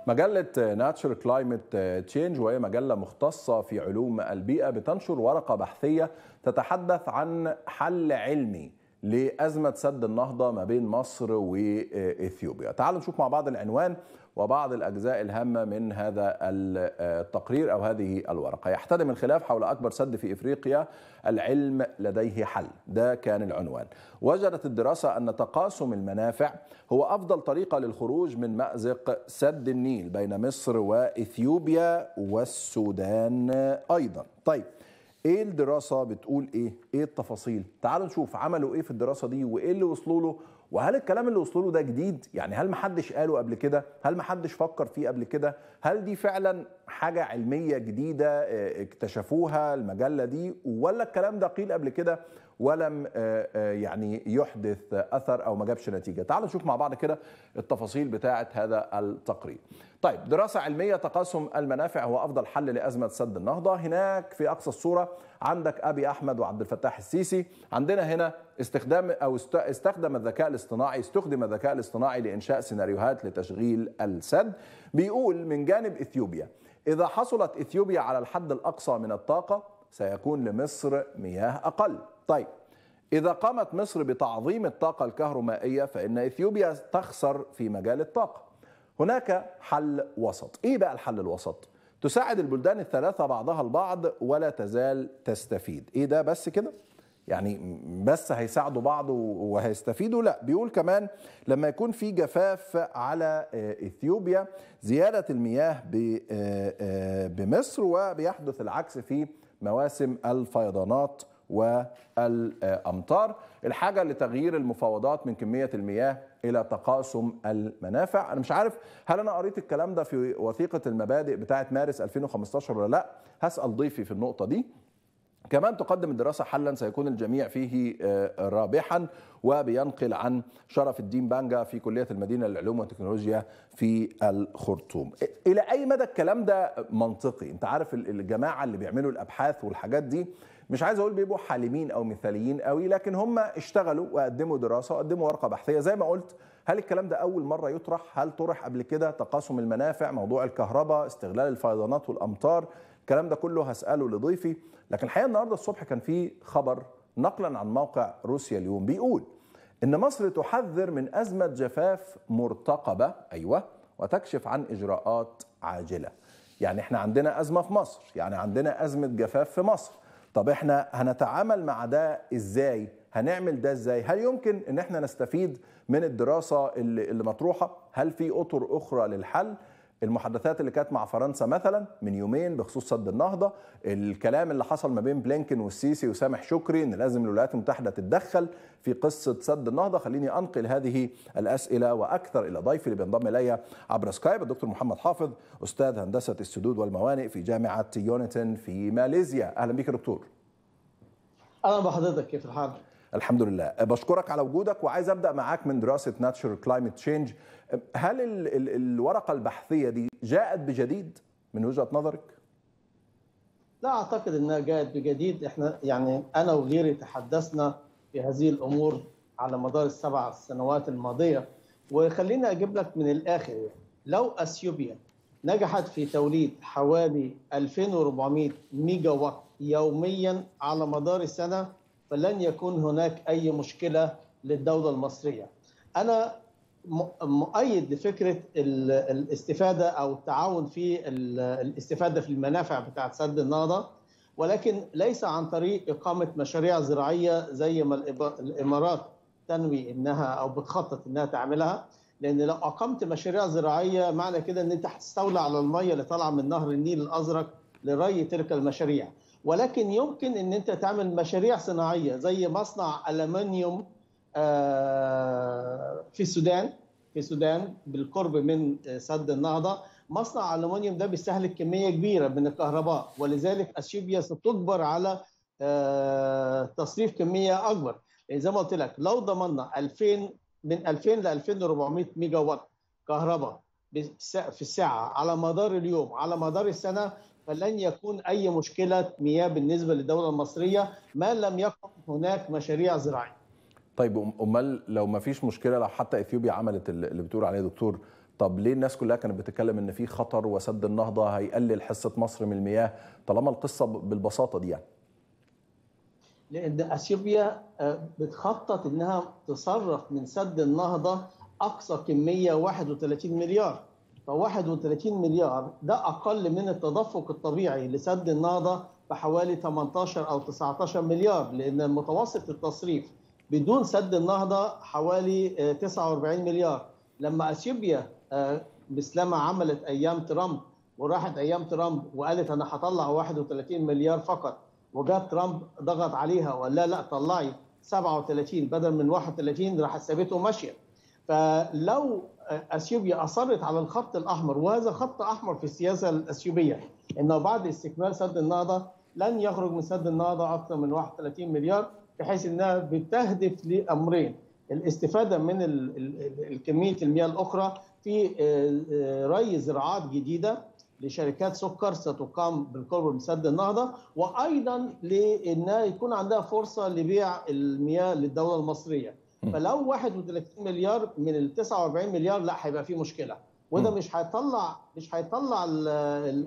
مجلة ناتشر كلايمت تشينج وهي مجلة مختصة في علوم البيئة بتنشر ورقة بحثية تتحدث عن حل علمي لأزمة سد النهضة ما بين مصر وإثيوبيا تعالوا نشوف مع بعض العنوان وبعض الأجزاء الهامة من هذا التقرير أو هذه الورقة يحتدم الخلاف حول أكبر سد في إفريقيا العلم لديه حل ده كان العنوان وجدت الدراسة أن تقاسم المنافع هو أفضل طريقة للخروج من مأزق سد النيل بين مصر وإثيوبيا والسودان أيضا طيب ايه الدراسه بتقول ايه ايه التفاصيل تعالوا نشوف عملوا ايه في الدراسه دي وايه اللي وصلوا له وهل الكلام اللي وصلوا له ده جديد يعني هل محدش قاله قبل كده هل محدش فكر فيه قبل كده هل دي فعلا حاجه علميه جديده اكتشفوها المجله دي ولا الكلام ده قيل قبل كده ولم يعني يحدث اثر او ما جابش نتيجه تعالوا نشوف مع بعض كده التفاصيل بتاعه هذا التقرير طيب دراسه علميه تقاسم المنافع هو افضل حل لازمه سد النهضه هناك في اقصى الصوره عندك ابي احمد وعبد الفتاح السيسي عندنا هنا استخدام او استخدم الذكاء الاصطناعي استخدم الذكاء الاصطناعي لانشاء سيناريوهات لتشغيل السد بيقول من جانب اثيوبيا اذا حصلت اثيوبيا على الحد الاقصى من الطاقه سيكون لمصر مياه اقل طيب إذا قامت مصر بتعظيم الطاقة الكهرومائية فإن إثيوبيا تخسر في مجال الطاقة. هناك حل وسط، إيه بقى الحل الوسط؟ تساعد البلدان الثلاثة بعضها البعض ولا تزال تستفيد، إيه ده بس كده؟ يعني بس هيساعدوا بعض وهيستفيدوا لا بيقول كمان لما يكون في جفاف على اثيوبيا زياده المياه بمصر وبيحدث العكس في مواسم الفيضانات والامطار الحاجه لتغيير المفاوضات من كميه المياه الى تقاسم المنافع انا مش عارف هل انا قريت الكلام ده في وثيقه المبادئ بتاعه مارس 2015 ولا لا هسال ضيفي في النقطه دي كمان تقدم الدراسة حلا سيكون الجميع فيه رابحا وبينقل عن شرف الدين بانجا في كلية المدينة للعلوم والتكنولوجيا في الخرطوم إلى أي مدى الكلام ده منطقي أنت عارف الجماعة اللي بيعملوا الأبحاث والحاجات دي مش عايز اقول بيبقوا حالمين او مثاليين قوي لكن هم اشتغلوا وقدموا دراسه وقدموا ورقه بحثيه زي ما قلت هل الكلام ده اول مره يطرح هل طرح قبل كده تقاسم المنافع موضوع الكهرباء استغلال الفيضانات والامطار الكلام ده كله هساله لضيفي لكن الحقيقه النهارده الصبح كان في خبر نقلا عن موقع روسيا اليوم بيقول ان مصر تحذر من ازمه جفاف مرتقبه ايوه وتكشف عن اجراءات عاجله يعني احنا عندنا ازمه في مصر يعني عندنا ازمه جفاف في مصر طب احنا هنتعامل مع ده ازاي هنعمل ده ازاي هل يمكن ان احنا نستفيد من الدراسه اللي, اللي مطروحه هل في اطر اخرى للحل المحادثات اللي كانت مع فرنسا مثلا من يومين بخصوص سد النهضه الكلام اللي حصل ما بين بلينكن والسيسي وسامح شكري ان لازم الولايات المتحده تتدخل في قصه سد النهضه خليني انقل هذه الاسئله واكثر الى ضيفي اللي بينضم الي عبر سكايب الدكتور محمد حافظ استاذ هندسه السدود والموانئ في جامعه يونيتن في ماليزيا اهلا بك دكتور اهلا بحضرتك كيف الحال الحمد لله بشكرك على وجودك وعايز ابدا معاك من دراسه ناتشر كلايمت تشينج هل ال ال الورقه البحثيه دي جاءت بجديد من وجهه نظرك لا اعتقد انها جاءت بجديد احنا يعني انا وغيري تحدثنا في هذه الامور على مدار السبع سنوات الماضيه وخليني اجيب لك من الاخر يعني. لو اثيوبيا نجحت في توليد حوالي 2400 ميجا وات يوميا على مدار السنه فلن يكون هناك اي مشكله للدوله المصريه. انا مؤيد لفكره الاستفاده او التعاون في الاستفاده في المنافع بتاعه سد النهضه ولكن ليس عن طريق اقامه مشاريع زراعيه زي ما الامارات تنوي انها او بتخطط انها تعملها لان لو اقمت مشاريع زراعيه معنى كده ان انت هتستولى على الميه اللي طالعه من نهر النيل الازرق لري تلك المشاريع ولكن يمكن ان انت تعمل مشاريع صناعيه زي مصنع المنيوم في السودان في السودان بالقرب من سد النهضه مصنع الومنيوم ده بيستهلك كميه كبيره من الكهرباء ولذلك اثيوبيا ستجبر على تصريف كميه اكبر يعني زي ما قلت لك لو ضمننا 2000 من 2000 ل 2400 ميجا وات كهرباء في الساعه على مدار اليوم على مدار السنه فلن يكون اي مشكله مياه بالنسبه للدوله المصريه ما لم يكن هناك مشاريع زراعيه طيب امال لو ما فيش مشكله لو حتى اثيوبيا عملت اللي بتقول عليه دكتور طب ليه الناس كلها كانت بتتكلم ان في خطر وسد النهضه هيقلل حصه مصر من المياه طالما القصه بالبساطه دي يعني لان اثيوبيا بتخطط انها تصرف من سد النهضه اقصى كميه 31 مليار ف 31 مليار ده اقل من التدفق الطبيعي لسد النهضه بحوالي 18 او 19 مليار لان متوسط التصريف بدون سد النهضه حوالي 49 مليار لما اثيوبيا مثلما عملت ايام ترامب وراحت ايام ترامب وقالت انا هطلع 31 مليار فقط وجاء ترامب ضغط عليها وقال لا لا طلعي 37 بدل من 31 راح سابته ماشيه فلو اثيوبيا اصرت على الخط الاحمر وهذا خط احمر في السياسه الاثيوبيه انه بعد استكمال سد النهضه لن يخرج من سد النهضه اكثر من 31 مليار بحيث انها بتهدف لامرين الاستفاده من كميه المياه الاخرى في ري زراعات جديده لشركات سكر ستقام بالقرب من سد النهضه وايضا لانها يكون عندها فرصه لبيع المياه للدوله المصريه فلو 31 مليار من ال 49 مليار لا هيبقى في مشكله وده مش هيطلع مش هيطلع ال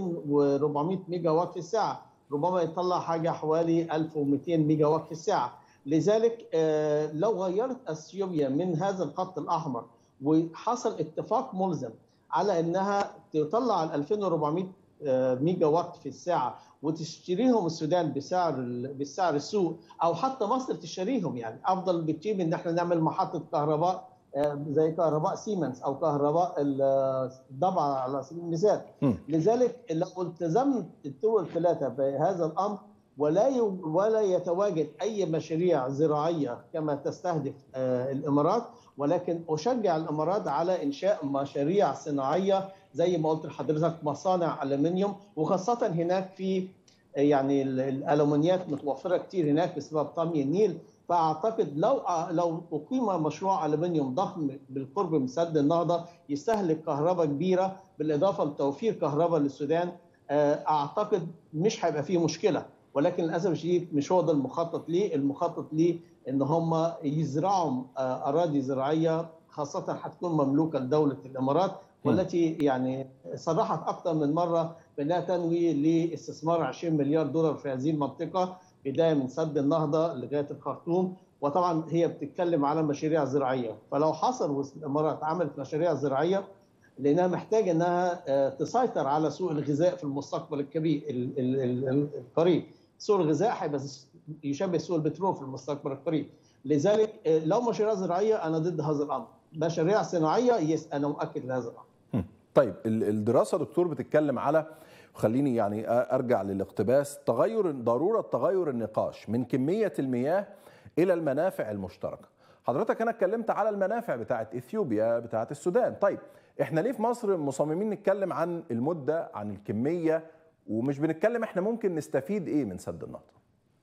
2400 ميجا وات في الساعه ربما يطلع حاجه حوالي 1200 ميجا وات في الساعه لذلك لو غيرت اثيوبيا من هذا الخط الاحمر وحصل اتفاق ملزم على انها تطلع ال 2400 ميجا وات في الساعه وتشتريهم السودان بسعر بسعر السوق او حتى مصر تشتريهم يعني افضل بكتير من ان احنا نعمل محطه كهرباء زي كهرباء سيمنز او كهرباء الضبع على سبيل المثال لذلك لو التزمت الدول الثلاثه بهذا الامر ولا ولا يتواجد اي مشاريع زراعيه كما تستهدف الامارات ولكن اشجع الامارات على انشاء مشاريع صناعيه زي ما قلت لحضرتك مصانع الومنيوم وخاصه هناك في يعني الالومنيات متوفره كتير هناك بسبب طمي النيل فاعتقد لو لو اقيم مشروع الومنيوم ضخم بالقرب من سد النهضه يستهلك كهرباء كبيره بالاضافه لتوفير كهرباء للسودان اعتقد مش هيبقى فيه مشكله ولكن للاسف الشديد مش هو ده المخطط ليه المخطط ليه ان هم يزرعوا اراضي زراعيه خاصه هتكون مملوكه لدوله الامارات والتي يعني صرحت اكثر من مره بانها تنوي لاستثمار 20 مليار دولار في هذه المنطقه بدايه من سد النهضه لغايه الخرطوم وطبعا هي بتتكلم على مشاريع زراعيه فلو حصل الامارات عملت مشاريع زراعيه لانها محتاجه انها تسيطر على سوق الغذاء في المستقبل الكبير القريب سوق الغذاء هيبقى يشبه سوق البترول في المستقبل القريب لذلك لو مشاريع زراعيه انا ضد هذا الامر مشاريع صناعيه يس انا مؤكد لهذا الامر طيب الدراسه دكتور بتتكلم على خليني يعني ارجع للاقتباس تغير ضروره تغير النقاش من كميه المياه الى المنافع المشتركه حضرتك انا اتكلمت على المنافع بتاعه اثيوبيا بتاعه السودان طيب احنا ليه في مصر مصممين نتكلم عن المده عن الكميه ومش بنتكلم احنا ممكن نستفيد ايه من سد النهضه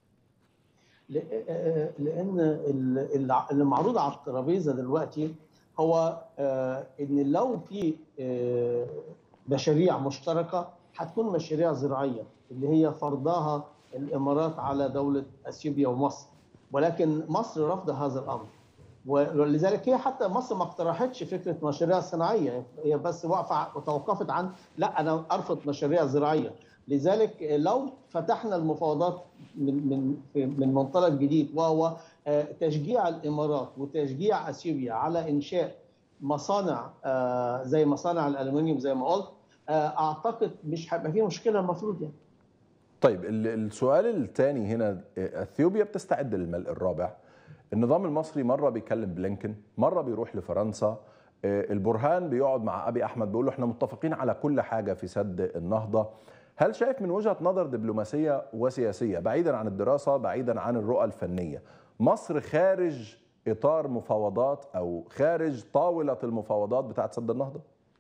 لان اللي معروض على الترابيزه دلوقتي هو ان لو في مشاريع مشتركه هتكون مشاريع زراعيه اللي هي فرضها الامارات على دوله اثيوبيا ومصر ولكن مصر رفض هذا الامر ولذلك هي حتى مصر ما اقترحتش فكره مشاريع صناعيه هي بس واقفه وتوقفت عن لا انا ارفض مشاريع زراعيه لذلك لو فتحنا المفاوضات من من من منطلق جديد وهو تشجيع الامارات وتشجيع اثيوبيا على انشاء مصانع زي مصانع الالومنيوم زي ما قلت اعتقد مش هيبقى فيه مشكله المفروض يعني طيب السؤال الثاني هنا اثيوبيا بتستعد للملء الرابع النظام المصري مره بيكلم بلينكن مره بيروح لفرنسا البرهان بيقعد مع ابي احمد بيقول له احنا متفقين على كل حاجه في سد النهضه هل شايف من وجهه نظر دبلوماسيه وسياسيه بعيدا عن الدراسه بعيدا عن الرؤى الفنيه مصر خارج اطار مفاوضات او خارج طاوله المفاوضات بتاعه سد النهضه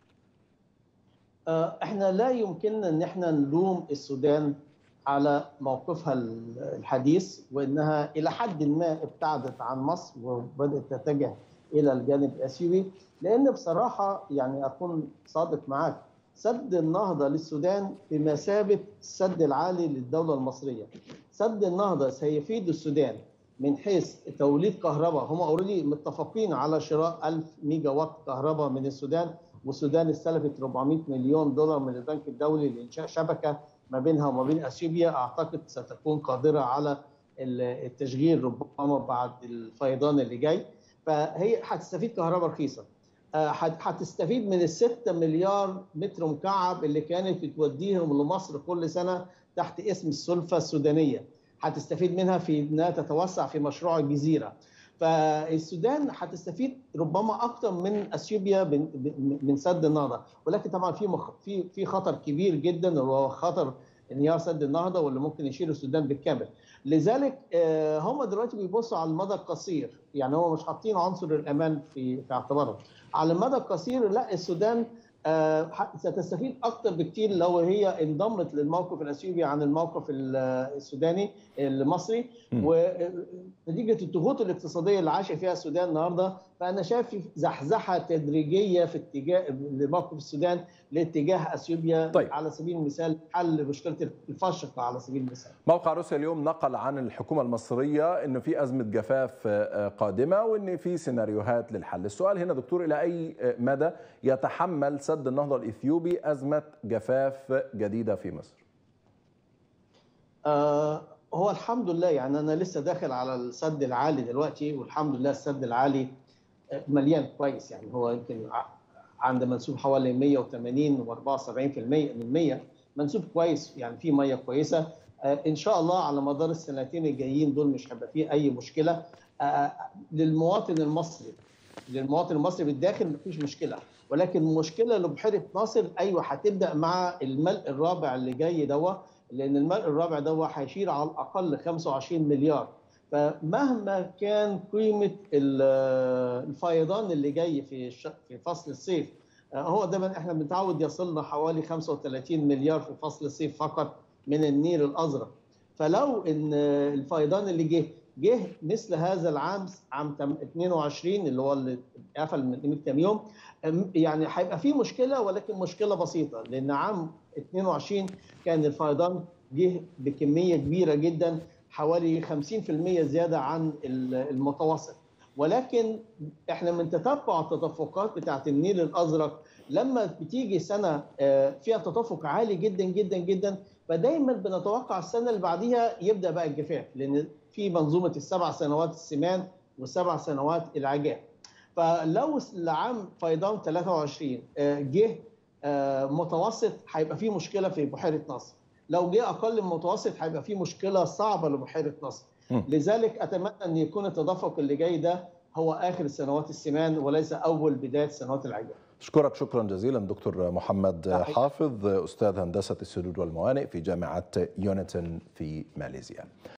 احنا لا يمكننا ان احنا نلوم السودان على موقفها الحديث وانها الى حد ما ابتعدت عن مصر وبدات تتجه الى الجانب الاثيوبي لان بصراحه يعني اكون صادق معاك سد النهضه للسودان بمثابه السد العالي للدوله المصريه. سد النهضه سيفيد السودان من حيث توليد كهرباء هم اوريدي متفقين على شراء 1000 ميجا وات كهرباء من السودان والسودان استلفت 400 مليون دولار من البنك الدولي لانشاء شبكه ما بينها وما بين اثيوبيا اعتقد ستكون قادره على التشغيل ربما بعد الفيضان اللي جاي فهي هتستفيد كهرباء رخيصه هتستفيد من ال 6 مليار متر مكعب اللي كانت بتوديهم لمصر كل سنه تحت اسم السلفه السودانيه هتستفيد منها في انها تتوسع في مشروع الجزيره فالسودان هتستفيد ربما اكثر من اثيوبيا من سد النهضه ولكن طبعا في مخ... في في خطر كبير جدا وهو خطر انهيار سد النهضه واللي ممكن يشيل السودان بالكامل لذلك هم دلوقتي بيبصوا على المدى القصير يعني هم مش حاطين عنصر الامان في في اعتبارهم على المدى القصير لا السودان ستستفيد اكثر بكثير لو هي انضمت للموقف الاثيوبي عن الموقف السوداني المصري ونتيجه الضغوط الاقتصاديه اللي عاشه فيها السودان النهارده فانا شايف في زحزحه تدريجيه في اتجاه لموقف السودان لاتجاه اثيوبيا طيب. على سبيل المثال حل مشكله الفشق على سبيل المثال. موقع روسيا اليوم نقل عن الحكومه المصريه انه في ازمه جفاف قادمه وان في سيناريوهات للحل، السؤال هنا دكتور الى اي مدى يتحمل سد النهضه الاثيوبي ازمه جفاف جديده في مصر؟ آه هو الحمد لله يعني انا لسه داخل على السد العالي دلوقتي والحمد لله السد العالي مليان كويس يعني هو يمكن عند منسوب حوالي 180 و74% من 100 منسوب كويس يعني في ميه كويسه ان شاء الله على مدار السنتين الجايين دول مش هيبقى فيه اي مشكله للمواطن المصري للمواطن المصري بالداخل مفيش مشكله ولكن المشكله لبحيره ناصر ايوه هتبدا مع الملء الرابع اللي جاي دوت لان الملء الرابع دوت هيشيل على الاقل 25 مليار فمهما كان قيمه الفيضان اللي جاي في في فصل الصيف هو دايما احنا بنتعود يصلنا حوالي 35 مليار في فصل الصيف فقط من النيل الازرق فلو ان الفيضان اللي جه جه مثل هذا العام عام 22 اللي هو اللي قفل من قيمه كام يوم يعني هيبقى في مشكله ولكن مشكله بسيطه لان عام 22 كان الفيضان جه بكميه كبيره جدا حوالي 50% زياده عن المتوسط ولكن احنا من تتبع التدفقات بتاعه النيل الازرق لما بتيجي سنه فيها تدفق عالي جدا جدا جدا فدايما بنتوقع السنه اللي بعديها يبدا بقى الجفاف لان في منظومه السبع سنوات السمان والسبع سنوات العجاف فلو لعام فيضان 23 جه متوسط هيبقى في مشكله في بحيره ناصر لو جه اقل من المتوسط هيبقى في مشكله صعبه لبحيره ناصر لذلك اتمنى ان يكون التدفق اللي جاي ده هو اخر سنوات السمان وليس اول بدايه سنوات العجاف اشكرك شكرا جزيلا دكتور محمد حافظ استاذ هندسه السدود والموانئ في جامعه يونيتن في ماليزيا